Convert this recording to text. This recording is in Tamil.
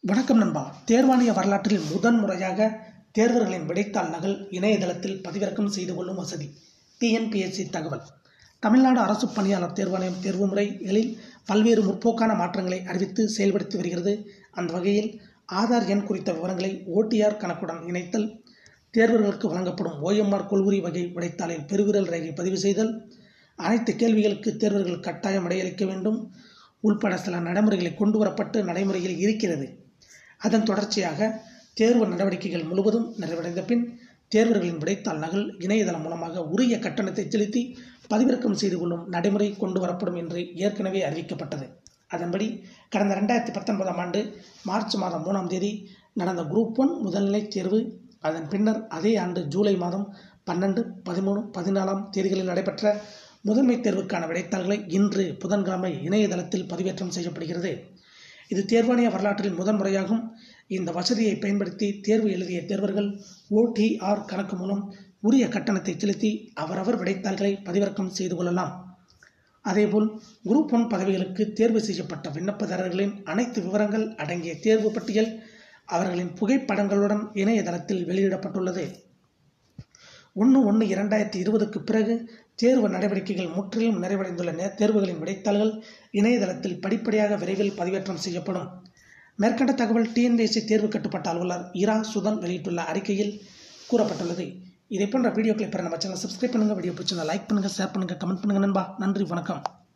வணக்கம் நண்பா தேர்வாணைய வரலாற்றில் முதன் முறையாக தேர்வர்களின் விடைத்தாள் நகல் இணையதளத்தில் பதிவிறக்கம் செய்து கொள்ளும் வசதி டிஎன்பிஎஸ்சி தகவல் தமிழ்நாடு அரசு பணியாளர் தேர்வாணையம் தேர்வு முறைகளில் பல்வேறு முற்போக்கான மாற்றங்களை அறிவித்து செயல்படுத்தி வருகிறது அந்த வகையில் ஆதார் எண் குறித்த விவரங்களை ஓடிஆர் கணக்குடன் இணைத்தல் தேர்வர்களுக்கு வழங்கப்படும் ஓஎம்ஆர் கொள்குறி வகை விடைத்தாளில் பெருவிரல் ரேகை பதிவு செய்தல் அனைத்து கேள்விகளுக்கு தேர்வர்கள் கட்டாயம் விடையளிக்க வேண்டும் உள்பட சில நடைமுறைகளை கொண்டு வரப்பட்டு நடைமுறையில் இருக்கிறது அதன் தொடர்ச்சியாக தேர்வு நடவடிக்கைகள் முழுவதும் நிறைவடைந்த பின் தேர்வர்களின் விடைத்தாள் நகல் இணையதளம் மூலமாக உரிய கட்டணத்தை செலுத்தி பதிவிறக்கம் செய்து கொள்ளும் நடைமுறை கொண்டு வரப்படும் என்று ஏற்கனவே அறிவிக்கப்பட்டது அதன்படி கடந்த ரெண்டாயிரத்தி பத்தொன்பதாம் ஆண்டு மார்ச் மாதம் மூணாம் தேதி நடந்த குரூப் ஒன் முதல்நிலை தேர்வு அதன் பின்னர் அதே ஆண்டு ஜூலை மாதம் பன்னெண்டு பதிமூணு பதினாலாம் தேதிகளில் நடைபெற்ற முதன்மை தேர்வுக்கான விடைத்தாள்களை இன்று புதன்கிழமை இணையதளத்தில் பதிவேற்றம் செய்யப்படுகிறது இது தேர்வாணைய வரலாற்றில் முதன் முறையாகும் இந்த வசதியை பயன்படுத்தி தேர்வு எழுதிய தேர்வர்கள் ஓடிஆர் கணக்கு மூலம் உரிய கட்டணத்தை செலுத்தி அவரவர் விடைத்தாள்களை பதிவிறக்கம் செய்து கொள்ளலாம் அதேபோல் குரூப் ஒன் பதவிகளுக்கு தேர்வு செய்யப்பட்ட விண்ணப்பதாரர்களின் அனைத்து விவரங்கள் அடங்கிய தேர்வு பட்டியல் அவர்களின் புகைப்படங்களுடன் இணையதளத்தில் வெளியிடப்பட்டுள்ளது ஒன்று ஒன்று இரண்டாயிரத்தி இருபதுக்கு பிறகு தேர்வு நடவடிக்கைகள் முற்றிலும் நிறைவடைந்துள்ள நே- தேர்வுகளின் விடைத்தாள்கள் இணையதளத்தில் படிப்படியாக விரைவில் பதிவேற்றம் செய்யப்படும் மேற்கண்ட தகவல் டிஎன்பிஎஸ்சி தேர்வு கட்டுப்பாட்டு அலுவலர் இரா சுதன் வெளியிட்டுள்ள அறிக்கையில் கூறப்பட்டுள்ளது இதே போன்ற வீடியோக்களை பெற நம்ம சேனல் சப்ஸ்கிரைப் பண்ணுங்கள் வீடியோ பிடிச்சிருந்தா லைக் பண்ணுங்கள் ஷேர் பண்ணுங்கள் கமெண்ட் பண்ணுங்கள் நண்பா நன்றி வணக்கம்